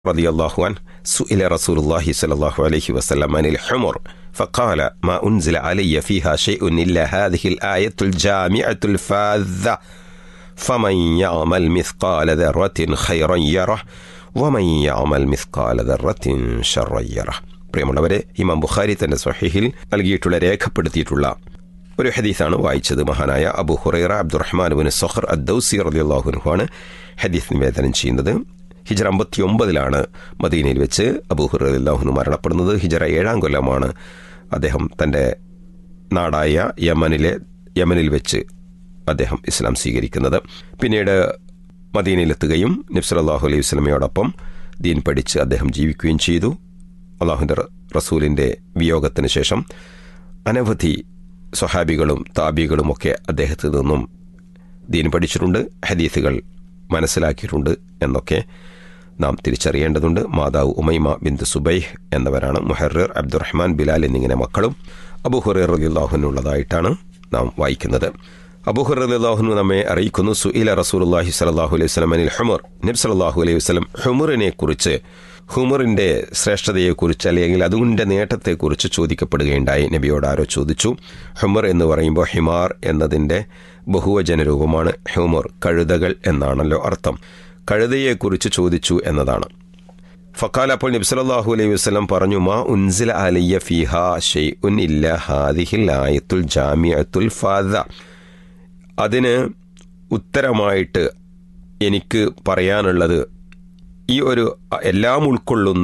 رضي الله عنه سئل رسول الله صلى الله عليه وسلم عن الحمر فقال ما أنزل علي فيها شيء إلا هذه الآية الجامعة الفاذة فمن يعمل مثقال ذرة خيرا يره ومن يعمل مثقال ذرة شرا يره പ്രിയമുള്ളവരെ ഇമാം ബുഖാരി തന്റെ സ്വഹീഹിൽ നൽകിയിട്ടുള്ള രേഖപ്പെടുത്തിയിട്ടുള്ള ഒരു ഹദീസാണ് വായിച്ചത് മഹാനായ Abu Hurairah Abdurrahman bin Sakhr ad Dawsi റളിയല്ലാഹുനുഹാണ് ഹദീസ് നിവേദനം ചെയ്യുന്നത് ഹിജറ അമ്പത്തി ഒമ്പതിലാണ് മദീനയിൽ വെച്ച് അബൂ ഹുറല്ലാഹുനു മരണപ്പെടുന്നത് ഹിജറ ഏഴാം കൊല്ലമാണ് അദ്ദേഹം തൻ്റെ നാടായ യമനിലെ യമനിൽ വെച്ച് അദ്ദേഹം ഇസ്ലാം സ്വീകരിക്കുന്നത് പിന്നീട് മദീനയിലെത്തുകയും നബ്സലാഹു അലൈഹി വസ്ലമയോടൊപ്പം ദീൻ പഠിച്ച് അദ്ദേഹം ജീവിക്കുകയും ചെയ്തു അള്ളാഹുൻ്റെ റസൂലിൻ്റെ വിയോഗത്തിന് ശേഷം അനവധി സ്വഹാബികളും താബികളും ഒക്കെ അദ്ദേഹത്തിൽ നിന്നും ദീൻ പഠിച്ചിട്ടുണ്ട് ഹദീസുകൾ മനസ്സിലാക്കിയിട്ടുണ്ട് എന്നൊക്കെ നാം തിരിച്ചറിയേണ്ടതുണ്ട് മാതാവ് ഉമൈമ ബിന്ദു സുബൈഹ് എന്നവരാണ് മുഹറർ അബ്ദുറഹ്മാൻ ബിലാൽ എന്നിങ്ങനെ മക്കളും അബുഹുറർ അലിള്ളാഹുനുള്ളതായിട്ടാണ് നാം വായിക്കുന്നത് അബുഹുർ അലിള്ളാഹുനു നമ്മെ അറിയിക്കുന്നു സുഇല റസൂലുല്ലാഹി സലാഹു അലൈഹി സ്വലം അനിൽ ഹുമർ നബ് സലാഹു അലൈഹി വസ്ലം ഹുമറിനെ കുറിച്ച് ഹുമറിന്റെ ശ്രേഷ്ഠതയെക്കുറിച്ച് അല്ലെങ്കിൽ അതുകൊണ്ട് നേട്ടത്തെക്കുറിച്ച് ചോദിക്കപ്പെടുകയുണ്ടായി നബിയോട് ആരോ ചോദിച്ചു ഹുമർ എന്ന് പറയുമ്പോൾ ഹിമാർ എന്നതിൻ്റെ ബഹുവചന രൂപമാണ് ഹ്യൂമർ കഴുതകൾ എന്നാണല്ലോ അർത്ഥം കഴുതയെക്കുറിച്ച് ചോദിച്ചു എന്നതാണ് ഫക്കാൽ അപ്പോൾ നബ്സലാഹു അലൈഹി വസ്ലം പറഞ്ഞു മാ ഉൻസില അലിയ ഫിഹ ഷെയ് ഉൻ ഇല്ല ഹാദിഹിൽ ആയത്തുൽ ജാമിയത്തുൽ ഫാദ അതിന് ഉത്തരമായിട്ട് എനിക്ക് പറയാനുള്ളത് ഈ ഒരു എല്ലാം ഉൾക്കൊള്ളുന്ന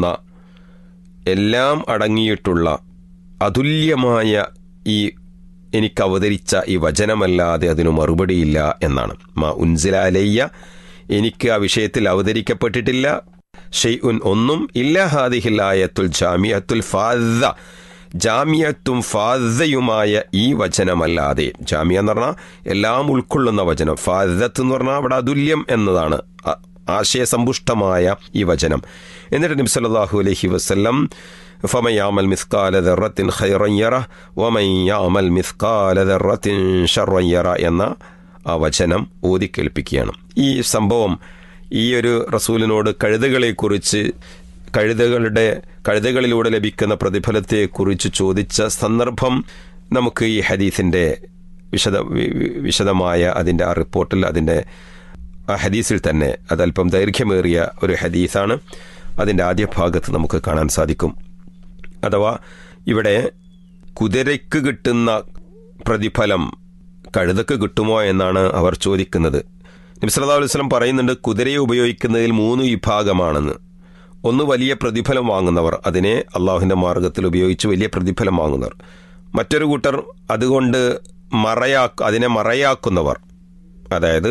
എല്ലാം അടങ്ങിയിട്ടുള്ള അതുല്യമായ ഈ എനിക്ക് അവതരിച്ച ഈ വചനമല്ലാതെ അതിനു മറുപടിയില്ല എന്നാണ് മാ ഉൻസിലാലയ്യ എനിക്ക് ആ വിഷയത്തിൽ അവതരിക്കപ്പെട്ടിട്ടില്ല ഷെയ് ഉൻ ഒന്നും ഇല്ല ഹാദിഹിൽ ആയത്തുൽ ജാമിയത്തുൽ ഫാദ ജാമിയത്തും ഫാദയുമായ ഈ വചനമല്ലാതെ ജാമിയ എന്ന് പറഞ്ഞാൽ എല്ലാം ഉൾക്കൊള്ളുന്ന വചനം ഫാദത്ത് എന്ന് പറഞ്ഞാൽ അവിടെ അതുല്യം എന്നതാണ് ആശയസമ്പുഷ്ടമായ ഈ വചനം എന്നിട്ട് നബി സല്ലല്ലാഹു അലൈഹി വസല്ലം فمن يعمل مثقال ذرة خيرا يره ومن يعمل مثقال ذرة شرا يره എന്ന ആ വചനം ഓതി കേൾപ്പിക്കുകയാണ് ഈ സംഭവം ഈ ഒരു റസൂലിനോട് കഴുതകളെക്കുറിച്ച് കഴുതകളുടെ കഴുതകളിലൂടെ ലഭിക്കുന്ന പ്രതിഫലത്തെക്കുറിച്ച് ചോദിച്ച സന്ദർഭം നമുക്ക് ഈ ഹദീസിൻ്റെ വിശദ വിശദമായ അതിൻ്റെ ആ റിപ്പോർട്ടിൽ അതിൻ്റെ ആ ഹദീസിൽ തന്നെ അതല്പം ദൈർഘ്യമേറിയ ഒരു ഹദീസാണ് അതിൻ്റെ ആദ്യ ഭാഗത്ത് നമുക്ക് കാണാൻ സാധിക്കും അഥവാ ഇവിടെ കുതിരയ്ക്ക് കിട്ടുന്ന പ്രതിഫലം കഴുതക്ക് കിട്ടുമോ എന്നാണ് അവർ ചോദിക്കുന്നത് നബ്സല്ലാ അലുവലം പറയുന്നുണ്ട് കുതിരയെ ഉപയോഗിക്കുന്നതിൽ മൂന്ന് വിഭാഗമാണെന്ന് ഒന്ന് വലിയ പ്രതിഫലം വാങ്ങുന്നവർ അതിനെ അള്ളാഹുവിൻ്റെ മാർഗത്തിൽ ഉപയോഗിച്ച് വലിയ പ്രതിഫലം വാങ്ങുന്നവർ മറ്റൊരു കൂട്ടർ അതുകൊണ്ട് മറയാ അതിനെ മറയാക്കുന്നവർ അതായത്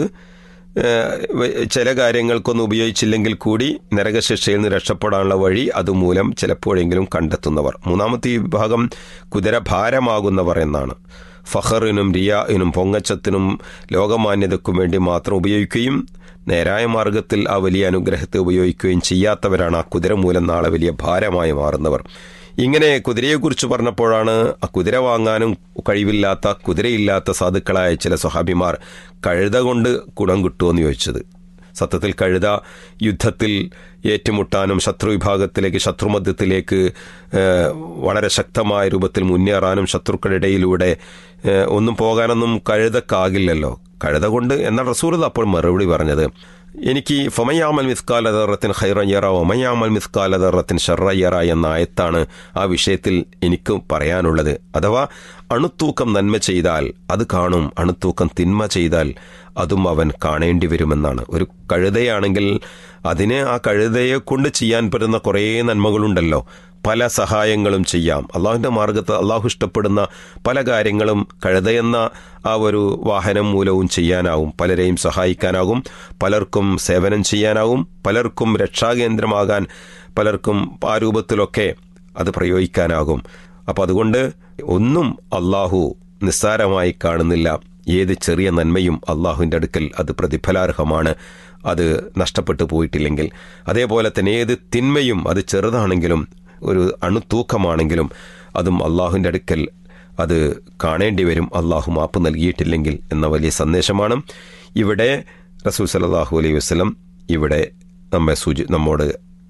ചില കാര്യങ്ങൾക്കൊന്നും ഉപയോഗിച്ചില്ലെങ്കിൽ കൂടി നരകശിക്ഷയിൽ നിന്ന് രക്ഷപ്പെടാനുള്ള വഴി അതുമൂലം ചിലപ്പോഴെങ്കിലും കണ്ടെത്തുന്നവർ മൂന്നാമത്തെ വിഭാഗം കുതിര ഭാരമാകുന്നവർ എന്നാണ് ഫഹറിനും റിയാഇനും പൊങ്ങച്ചത്തിനും ലോകമാന്യതയ്ക്കും വേണ്ടി മാത്രം ഉപയോഗിക്കുകയും നേരായ മാർഗത്തിൽ ആ വലിയ അനുഗ്രഹത്തെ ഉപയോഗിക്കുകയും ചെയ്യാത്തവരാണ് ആ കുതിര മൂലം നാളെ വലിയ ഭാരമായി മാറുന്നവർ ഇങ്ങനെ കുതിരയെക്കുറിച്ച് പറഞ്ഞപ്പോഴാണ് ആ കുതിര വാങ്ങാനും കഴിവില്ലാത്ത കുതിരയില്ലാത്ത സാധുക്കളായ ചില സ്വഹാബിമാർ കഴുത കൊണ്ട് ഗുണം കിട്ടുമെന്ന് ചോദിച്ചത് സത്യത്തിൽ കഴുത യുദ്ധത്തിൽ ഏറ്റുമുട്ടാനും ശത്രു വിഭാഗത്തിലേക്ക് ശത്രുമധ്യത്തിലേക്ക് വളരെ ശക്തമായ രൂപത്തിൽ മുന്നേറാനും ശത്രുക്കളിടയിലൂടെ ഒന്നും പോകാനൊന്നും കഴുതക്കാകില്ലല്ലോ കഴുത കൊണ്ട് എന്ന റസൂർ അപ്പോൾ മറുപടി പറഞ്ഞത് എനിക്ക് ഫൊമയാമൽ മിസ്കാലതറത്തിൻ ഹൈറയ്യറ ഒമയാമൽ മിസ്കാലതറത്തിൻ ഷറയ്യറ എന്ന ആയത്താണ് ആ വിഷയത്തിൽ എനിക്ക് പറയാനുള്ളത് അഥവാ അണുത്തൂക്കം നന്മ ചെയ്താൽ അത് കാണും അണുത്തൂക്കം തിന്മ ചെയ്താൽ അതും അവൻ കാണേണ്ടി വരുമെന്നാണ് ഒരു കഴുതയാണെങ്കിൽ അതിന് ആ കഴുതയെ കൊണ്ട് ചെയ്യാൻ പറ്റുന്ന കുറേ നന്മകളുണ്ടല്ലോ പല സഹായങ്ങളും ചെയ്യാം അള്ളാഹുവിൻ്റെ മാർഗത്ത് അള്ളാഹു ഇഷ്ടപ്പെടുന്ന പല കാര്യങ്ങളും കഴുതയെന്ന ആ ഒരു വാഹനം മൂലവും ചെയ്യാനാവും പലരെയും സഹായിക്കാനാകും പലർക്കും സേവനം ചെയ്യാനാവും പലർക്കും രക്ഷാകേന്ദ്രമാകാൻ പലർക്കും ആ രൂപത്തിലൊക്കെ അത് പ്രയോഗിക്കാനാകും അപ്പം അതുകൊണ്ട് ഒന്നും അള്ളാഹു നിസ്സാരമായി കാണുന്നില്ല ഏത് ചെറിയ നന്മയും അള്ളാഹുവിൻ്റെ അടുക്കൽ അത് പ്രതിഫലാർഹമാണ് അത് നഷ്ടപ്പെട്ടു പോയിട്ടില്ലെങ്കിൽ അതേപോലെ തന്നെ ഏത് തിന്മയും അത് ചെറുതാണെങ്കിലും ഒരു അണുത്തൂക്കമാണെങ്കിലും അതും അള്ളാഹുവിൻ്റെ അടുക്കൽ അത് കാണേണ്ടി വരും അള്ളാഹു മാപ്പ് നൽകിയിട്ടില്ലെങ്കിൽ എന്ന വലിയ സന്ദേശമാണ് ഇവിടെ റസൂൽ സലാഹു അലൈഹി വസ്ലം ഇവിടെ നമ്മെ സൂചി നമ്മോട്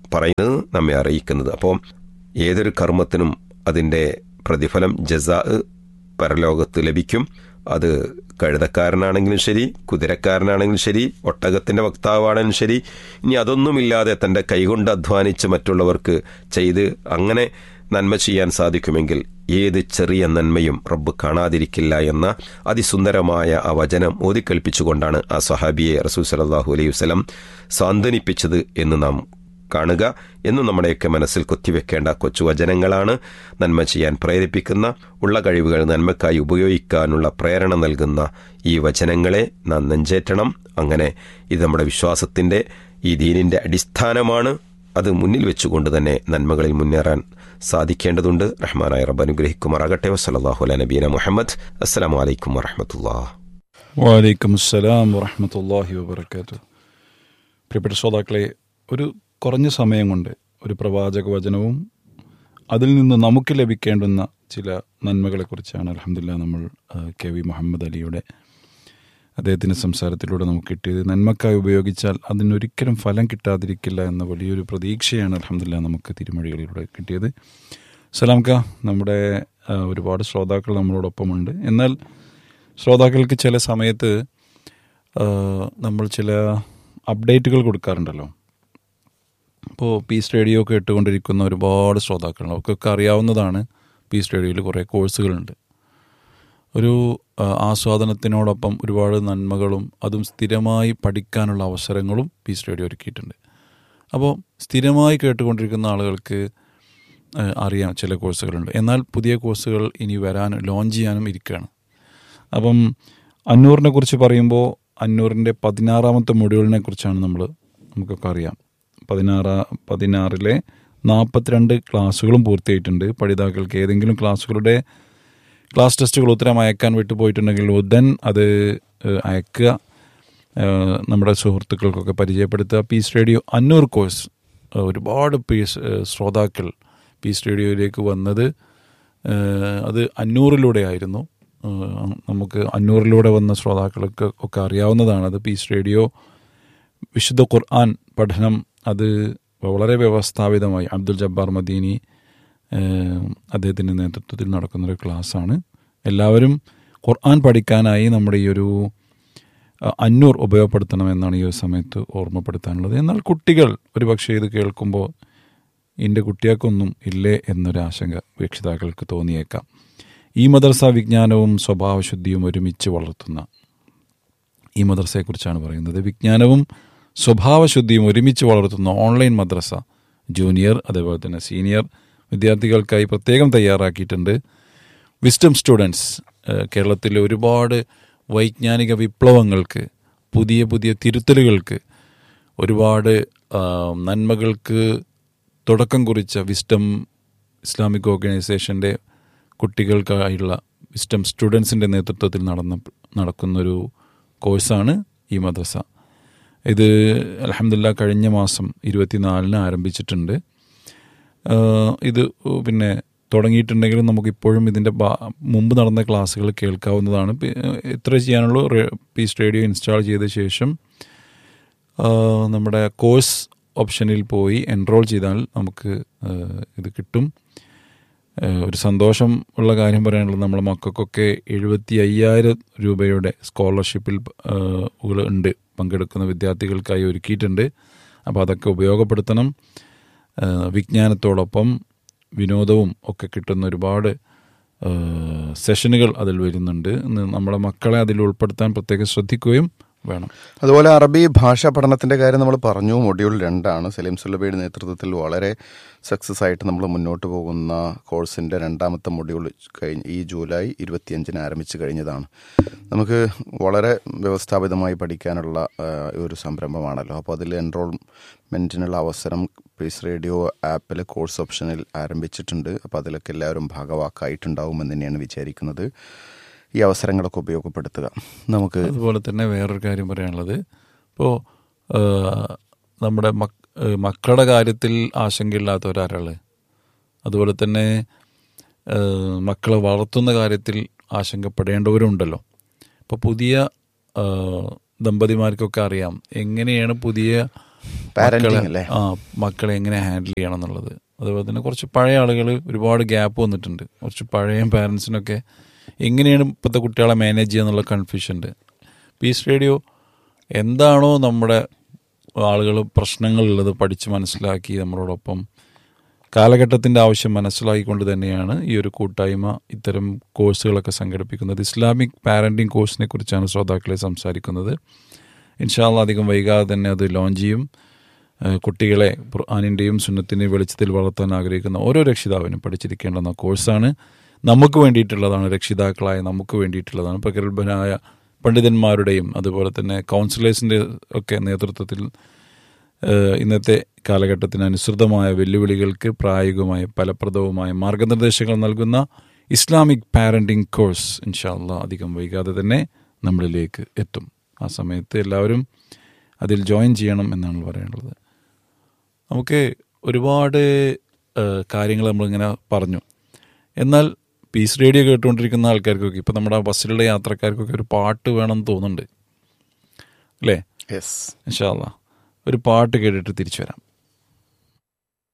പറയുന്നത് നമ്മെ അറിയിക്കുന്നത് അപ്പോൾ ഏതൊരു കർമ്മത്തിനും അതിൻ്റെ പ്രതിഫലം ജസാ പരലോകത്ത് ലഭിക്കും അത് കഴുതക്കാരനാണെങ്കിലും ശരി കുതിരക്കാരനാണെങ്കിലും ശരി ഒട്ടകത്തിൻ്റെ വക്താവാണെങ്കിലും ശരി ഇനി അതൊന്നുമില്ലാതെ തൻ്റെ കൈകൊണ്ട് അധ്വാനിച്ച് മറ്റുള്ളവർക്ക് ചെയ്ത് അങ്ങനെ നന്മ ചെയ്യാൻ സാധിക്കുമെങ്കിൽ ഏത് ചെറിയ നന്മയും റബ്ബ് കാണാതിരിക്കില്ല എന്ന അതിസുന്ദരമായ ആ വചനം ഓതിക്കൽപ്പിച്ചുകൊണ്ടാണ് ആ സഹാബിയെ റസൂൽ സലാഹു അലൈഹി വസ്ലം സാന്ത്വനിപ്പിച്ചത് എന്ന് നാം കാണുക എന്നും നമ്മുടെയൊക്കെ മനസ്സിൽ കൊത്തിവെക്കേണ്ട കൊച്ചു വചനങ്ങളാണ് നന്മ ചെയ്യാൻ പ്രേരിപ്പിക്കുന്ന ഉള്ള കഴിവുകൾ നന്മക്കായി ഉപയോഗിക്കാനുള്ള പ്രേരണ നൽകുന്ന ഈ വചനങ്ങളെ നാം നെഞ്ചേറ്റണം അങ്ങനെ ഇത് നമ്മുടെ വിശ്വാസത്തിൻ്റെ ഈ ദീനിൻ്റെ അടിസ്ഥാനമാണ് അത് മുന്നിൽ വെച്ചുകൊണ്ട് തന്നെ നന്മകളിൽ മുന്നേറാൻ സാധിക്കേണ്ടതുണ്ട് റഹ്മാനായ റബ്ബ് അനുഗ്രഹിക്കുമാറാകട്ടെ വസ്സലാഹു അല നബീന മുഹമ്മദ് അസ്സലാമു അലൈക്കും വറഹമത്തുല്ലാ വാലൈക്കും അസ്സലാം വറഹമത്തല്ലാഹി വബർക്കാത്തു പ്രിയപ്പെട്ട ശ്രോതാക്കളെ ഒരു കുറഞ്ഞ സമയം കൊണ്ട് ഒരു പ്രവാചക വചനവും അതിൽ നിന്ന് നമുക്ക് ലഭിക്കേണ്ടുന്ന ചില നന്മകളെക്കുറിച്ചാണ് അലഹമില്ല നമ്മൾ ആ, കെ വി മുഹമ്മദ് അലിയുടെ അദ്ദേഹത്തിൻ്റെ സംസാരത്തിലൂടെ നമുക്ക് കിട്ടിയത് നന്മക്കായി ഉപയോഗിച്ചാൽ അതിനൊരിക്കലും ഫലം കിട്ടാതിരിക്കില്ല എന്ന വലിയൊരു പ്രതീക്ഷയാണ് അലഹമില്ല നമുക്ക് തിരുമൊഴികളിലൂടെ കിട്ടിയത് സലാംക്ക നമ്മുടെ ആ, ഒരുപാട് ശ്രോതാക്കൾ നമ്മളോടൊപ്പമുണ്ട് എന്നാൽ ശ്രോതാക്കൾക്ക് ചില സമയത്ത് ആ, നമ്മൾ ചില അപ്ഡേറ്റുകൾ കൊടുക്കാറുണ്ടല്ലോ ഇപ്പോൾ പീസ് റേഡിയോ കേട്ടുകൊണ്ടിരിക്കുന്ന ഒരുപാട് ശ്രോതാക്കളുണ്ട് അവർക്കൊക്കെ അറിയാവുന്നതാണ് പീസ് റേഡിയോയിൽ കുറേ കോഴ്സുകളുണ്ട് ഒരു ആ, ആസ്വാദനത്തിനോടൊപ്പം ഒരുപാട് നന്മകളും അതും സ്ഥിരമായി പഠിക്കാനുള്ള അവസരങ്ങളും പീസ് റേഡിയോ ഒരുക്കിയിട്ടുണ്ട് അപ്പോൾ സ്ഥിരമായി കേട്ടുകൊണ്ടിരിക്കുന്ന ആളുകൾക്ക് ആ, അറിയാം ചില കോഴ്സുകളുണ്ട് എന്നാൽ പുതിയ കോഴ്സുകൾ ഇനി വരാനും ലോഞ്ച് ചെയ്യാനും ഇരിക്കുകയാണ് അപ്പം അന്നൂറിനെ കുറിച്ച് പറയുമ്പോൾ അന്നൂറിൻ്റെ പതിനാറാമത്തെ മൊഡ്യൂളിനെ കുറിച്ചാണ് നമ്മൾ നമുക്കൊക്കെ അറിയാം പതിനാറ് പതിനാറിലെ നാൽപ്പത്തിരണ്ട് ക്ലാസ്സുകളും പൂർത്തിയായിട്ടുണ്ട് പഠിതാക്കൾക്ക് ഏതെങ്കിലും ക്ലാസ്സുകളുടെ ക്ലാസ് ടെസ്റ്റുകൾ ഉത്തരം അയക്കാൻ വിട്ടുപോയിട്ടുണ്ടെങ്കിൽ ഉടൻ അത് ഏഹ്, അയക്കുക ഏഹ്, നമ്മുടെ സുഹൃത്തുക്കൾക്കൊക്കെ പരിചയപ്പെടുത്തുക പീസ് റേഡിയോ അന്നൂർ കോഴ്സ് ഏഹ്, ഒരുപാട് പീസ് ഏഹ്, ശ്രോതാക്കൾ പീസ് റേഡിയോയിലേക്ക് വന്നത് ഏഹ്, അത് അന്നൂറിലൂടെ ആയിരുന്നു ഏഹ്, നമുക്ക് അന്നൂറിലൂടെ വന്ന ശ്രോതാക്കൾക്ക് ഒക്കെ അറിയാവുന്നതാണ് അത് പീസ് റേഡിയോ വിശുദ്ധ ഖുർആൻ പഠനം അത് വളരെ വ്യവസ്ഥാപിതമായി അബ്ദുൽ ജബ്ബാർ മദീനി ഏഹ്, അദ്ദേഹത്തിൻ്റെ നേതൃത്വത്തിൽ നടക്കുന്നൊരു ക്ലാസ്സാണ് എല്ലാവരും ഖുർആൻ പഠിക്കാനായി നമ്മുടെ ഈ ഒരു അഹ്, അന്നൂർ ഉപയോഗപ്പെടുത്തണമെന്നാണ് ഈ ഒരു സമയത്ത് ഓർമ്മപ്പെടുത്താനുള്ളത് എന്നാൽ കുട്ടികൾ ഒരുപക്ഷെ ഇത് കേൾക്കുമ്പോൾ എൻ്റെ കുട്ടികൾക്കൊന്നും ഇല്ലേ എന്നൊരു ആശങ്ക രക്ഷിതാക്കൾക്ക് തോന്നിയേക്കാം ഈ മദർസ വിജ്ഞാനവും സ്വഭാവശുദ്ധിയും ഒരുമിച്ച് വളർത്തുന്ന ഈ മദ്രസയെക്കുറിച്ചാണ് പറയുന്നത് വിജ്ഞാനവും സ്വഭാവശുദ്ധിയും ഒരുമിച്ച് വളർത്തുന്ന ഓൺലൈൻ മദ്രസ ജൂനിയർ അതേപോലെ തന്നെ സീനിയർ വിദ്യാർത്ഥികൾക്കായി പ്രത്യേകം തയ്യാറാക്കിയിട്ടുണ്ട് വിസ്റ്റം സ്റ്റുഡൻസ് കേരളത്തിലെ ഒരുപാട് വൈജ്ഞാനിക വിപ്ലവങ്ങൾക്ക് പുതിയ പുതിയ തിരുത്തലുകൾക്ക് ഒരുപാട് ആ, നന്മകൾക്ക് തുടക്കം കുറിച്ച വിസ്റ്റം ഇസ്ലാമിക് ഓർഗനൈസേഷൻ്റെ കുട്ടികൾക്കായുള്ള വിസ്റ്റം സ്റ്റുഡൻസിൻ്റെ നേതൃത്വത്തിൽ നടന്ന നടക്കുന്നൊരു കോഴ്സാണ് ഈ മദ്രസ ഇത് അലഹമില്ല കഴിഞ്ഞ മാസം ഇരുപത്തിനാലിന് ആരംഭിച്ചിട്ടുണ്ട് ആഹ് ഇത് പിന്നെ തുടങ്ങിയിട്ടുണ്ടെങ്കിലും നമുക്കിപ്പോഴും ഇതിൻ്റെ ബാ- മുമ്പ് നടന്ന ക്ലാസ്സുകൾ കേൾക്കാവുന്നതാണ് പി- ഇത്ര ചെയ്യാനുള്ളൂ റേ- പീസ് റേഡിയോ ഇൻസ്റ്റാൾ ചെയ്ത ശേഷം ആഹ് നമ്മുടെ കോഴ്സ് ഓപ്ഷനിൽ പോയി എൻറോൾ ചെയ്താൽ നമുക്ക് ആഹ് ഇത് കിട്ടും ആഹ് ഒരു സന്തോഷം ഉള്ള കാര്യം പറയാനുള്ളത് നമ്മളെ മക്കൾക്കൊക്കെ എഴുപത്തി അയ്യായിരം രൂപയുടെ സ്കോളർഷിപ്പിൽ ആഹ് ഉള്ള- ഉണ്ട് പങ്കെടുക്കുന്ന വിദ്യാർത്ഥികൾക്കായി ഒരുക്കിയിട്ടുണ്ട് അപ്പോൾ അതൊക്കെ ഉപയോഗപ്പെടുത്തണം ആഹ് വിജ്ഞാനത്തോടൊപ്പം വിനോദവും ഒക്കെ കിട്ടുന്ന ഒരുപാട് ആഹ് സെഷനുകൾ അതിൽ വരുന്നുണ്ട് ഇന്ന് നമ്മുടെ മക്കളെ അതിൽ ഉൾപ്പെടുത്താൻ പ്രത്യേകം ശ്രദ്ധിക്കുകയും വേണം അതുപോലെ അറബി ഭാഷാ പഠനത്തിന്റെ കാര്യം നമ്മൾ പറഞ്ഞു മൊഡ്യൂൾ രണ്ടാണ് സലീം സുലബയുടെ നേതൃത്വത്തിൽ വളരെ സക്സസ് ആയിട്ട് നമ്മൾ മുന്നോട്ട് പോകുന്ന കോഴ്സിന്റെ രണ്ടാമത്തെ മൊഡ്യൂൾ കഴിഞ്ഞ് ഈ ജൂലൈ ഇരുപത്തിയഞ്ചിന് ആരംഭിച്ചു കഴിഞ്ഞതാണ് നമുക്ക് വളരെ വ്യവസ്ഥാപിതമായി പഠിക്കാനുള്ള ആ, ഒരു സംരംഭമാണല്ലോ അപ്പോൾ അതിൽ എൻറോൾമെന്റിനുള്ള അവസരം പീസ് റേഡിയോ ആപ്പിൽ കോഴ്സ് ഓപ്ഷനിൽ ആരംഭിച്ചിട്ടുണ്ട് അപ്പോൾ അതിലൊക്കെ എല്ലാവരും ഭാഗവാക്കായിട്ടുണ്ടാവുമെന്ന് തന്നെയാണ് വിചാരിക്കുന്നത് ഈ അവസരങ്ങളൊക്കെ ഉപയോഗപ്പെടുത്തുക നമുക്ക് അതുപോലെ തന്നെ വേറൊരു കാര്യം പറയാനുള്ളത് ഇപ്പോൾ നമ്മുടെ മക് ഏഹ് മക്കളുടെ കാര്യത്തിൽ ആശങ്കയില്ലാത്ത ഒരാള് അതുപോലെ തന്നെ ഏഹ് മക്കളെ വളർത്തുന്ന കാര്യത്തിൽ ആശങ്കപ്പെടേണ്ടവരുണ്ടല്ലോ ഇപ്പോൾ പുതിയ ഏഹ് ദമ്പതിമാർക്കൊക്കെ അറിയാം എങ്ങനെയാണ് പുതിയ പാരന്റിങ് അല്ലേ ആ മക്കളെ എങ്ങനെ ഹാൻഡിൽ ചെയ്യണം എന്നുള്ളത് അതുപോലെ തന്നെ കുറച്ച് പഴയ ആളുകൾ ഒരുപാട് ഗ്യാപ്പ് വന്നിട്ടുണ്ട് കുറച്ച് പഴയ പാരൻസിനൊക്കെ എങ്ങനെയാണ് ഇപ്പോഴത്തെ കുട്ടികളെ മാനേജ് ചെയ്യുക എന്നുള്ള കൺഫ്യൂഷൻ ഉണ്ട് പീസ് റേഡിയോ എന്താണോ നമ്മുടെ ആളുകൾ പ്രശ്നങ്ങളുള്ളത് പഠിച്ച് മനസ്സിലാക്കി നമ്മളോടൊപ്പം കാലഘട്ടത്തിൻ്റെ ആവശ്യം മനസ്സിലാക്കിക്കൊണ്ട് തന്നെയാണ് ഈ ഒരു കൂട്ടായ്മ ഇത്തരം കോഴ്സുകളൊക്കെ സംഘടിപ്പിക്കുന്നത് ഇസ്ലാമിക് പാരൻറ്റിങ് കോഴ്സിനെ കുറിച്ചാണ് ശ്രോതാക്കളെ സംസാരിക്കുന്നത് ഇൻഷാല്ല അധികം വൈകാതെ തന്നെ അത് ലോഞ്ച് ചെയ്യും ഏഹ് കുട്ടികളെ ഖുർആാനിൻ്റെയും സുന്നത്തിൻ്റെയും വെളിച്ചത്തിൽ വളർത്താൻ ആഗ്രഹിക്കുന്ന ഓരോ രക്ഷിതാവിനും പഠിച്ചിരിക്കേണ്ടുന്ന കോഴ്സാണ് നമുക്ക് വേണ്ടിയിട്ടുള്ളതാണ് രക്ഷിതാക്കളായ നമുക്ക് വേണ്ടിയിട്ടുള്ളതാണ് പ്രഗത്ഭനായ പണ്ഡിതന്മാരുടെയും അതുപോലെ തന്നെ കൗൺസിലേഴ്സിൻ്റെ ഒക്കെ നേതൃത്വത്തിൽ ഏഹ് ഇന്നത്തെ കാലഘട്ടത്തിന് അനുസൃതമായ വെല്ലുവിളികൾക്ക് പ്രായോഗികമായ ഫലപ്രദവുമായ മാർഗനിർദ്ദേശങ്ങൾ നൽകുന്ന ഇസ്ലാമിക് പാരൻറ്റിംഗ് കോഴ്സ് ഇൻഷാല്ല അധികം വൈകാതെ തന്നെ നമ്മളിലേക്ക് എത്തും ആ സമയത്ത് എല്ലാവരും അതിൽ ജോയിൻ ചെയ്യണം എന്നാണ് പറയാനുള്ളത് നമുക്ക് ഒരുപാട് ഏഹ്, കാര്യങ്ങൾ നമ്മളിങ്ങനെ പറഞ്ഞു എന്നാൽ പീസ് റേഡിയോ കേട്ടുകൊണ്ടിരിക്കുന്ന ആൾക്കാർക്കൊക്കെ ഇപ്പം നമ്മുടെ ബസ്സിലുള്ള യാത്രക്കാർക്കൊക്കെ ഒരു പാട്ട് വേണമെന്ന് തോന്നുന്നുണ്ട് അല്ലേ യെസ് ഇൻഷാല്ല ഒരു പാട്ട് കേട്ടിട്ട് തിരിച്ചു വരാം